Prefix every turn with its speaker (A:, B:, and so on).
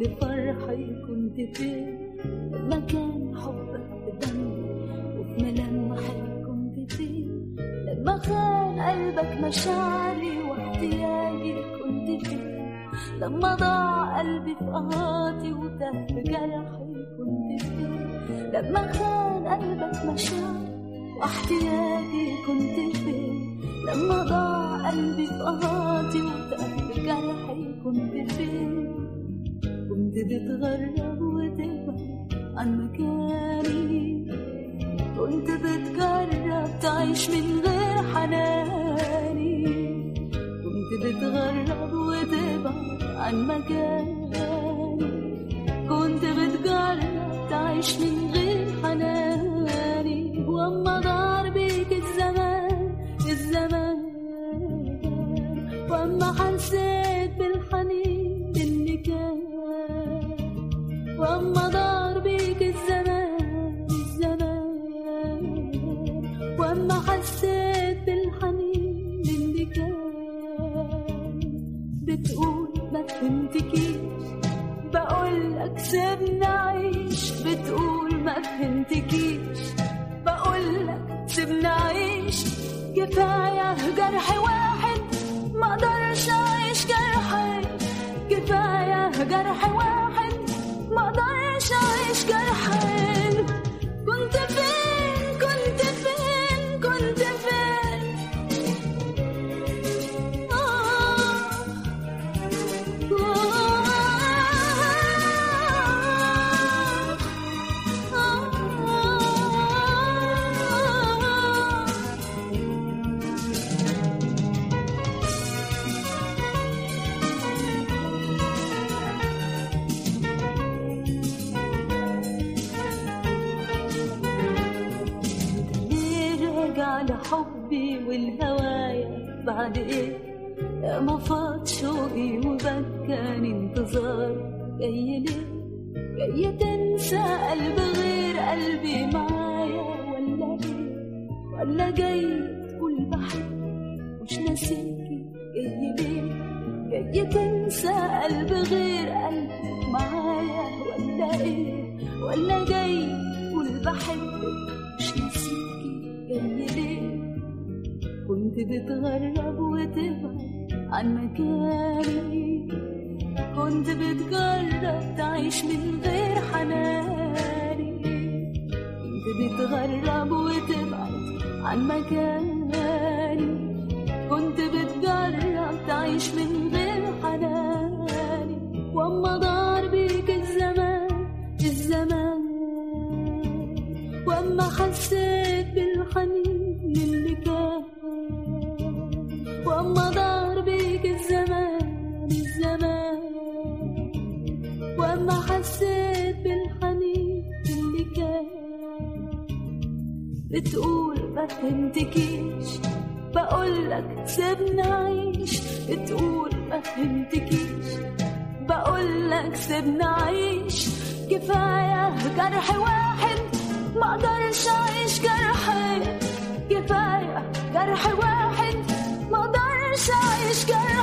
A: فرحي كنت فين لما كان حبك بدمي وفي ملامحي كنت فين لما خان قلبك مشاعري واحتياجي كنت فين لما ضاع قلبي في قهاتي وتاه بجرحي كنت فين لما خان قلبك مشاعري واحتياجي كنت فين لما ضاع قلبي في قهاتي وتاه بجرحي كنت فين كنت بتغرب وتبعد عن مكاني كنت بتجرب تعيش من غير حناني كنت بتغرب وتبعد عن مكاني كنت بتجرب تعيش من غير حناني واما دار بيك الزمان الزمان واما حسيت بالحنين اللي كان واما دار بيك الزمان الزمان واما حسيت بالحنين اللي كان بتقول ما فهمتكيش بقولك سيبنا عيش بتقول ما فهمتكيش بقولك سيبنا عيش كفاية جرح واحد ما اقدرش اعيش جرحين كفاية جرح واحد ما اقدرش اعيش جرحين كنت فين كنت فين كنت فين آه ليه راجع لحبي والهوايا بعد ايه يا ما فات شوقي وبكاني انتظار جاي ليه جاي تنسى قلب غير قلبي معايا ولا ايه ولا جاي تقول بحب مش ناسيكي جاي ليه جاي تنسى قلب غير قلبي معايا ولا ايه ولا جاي تقول بحبك مش ناسيكي جاي ليه كنت بتغرب وتبعد عن مكاني كنت بتجرب تعيش من غير حناني كنت بتغرب وتبعد عن مكاني كنت بتجرب تعيش من غير حناني واما دار بيك الزمان الزمان واما حسيت بالحنين اللي كان واما دار بيك الزمان الزمان واما حسيت بالحنين اللي كان بتقول ما فهمتكيش بقولك سيبنا عيش بتقول ما فهمتكيش بقولك سيبنا عيش كفاية جرح واحد ما اقدرش اعيش جرحين كفاية جرح واحد ما اقدرش اعيش جرحين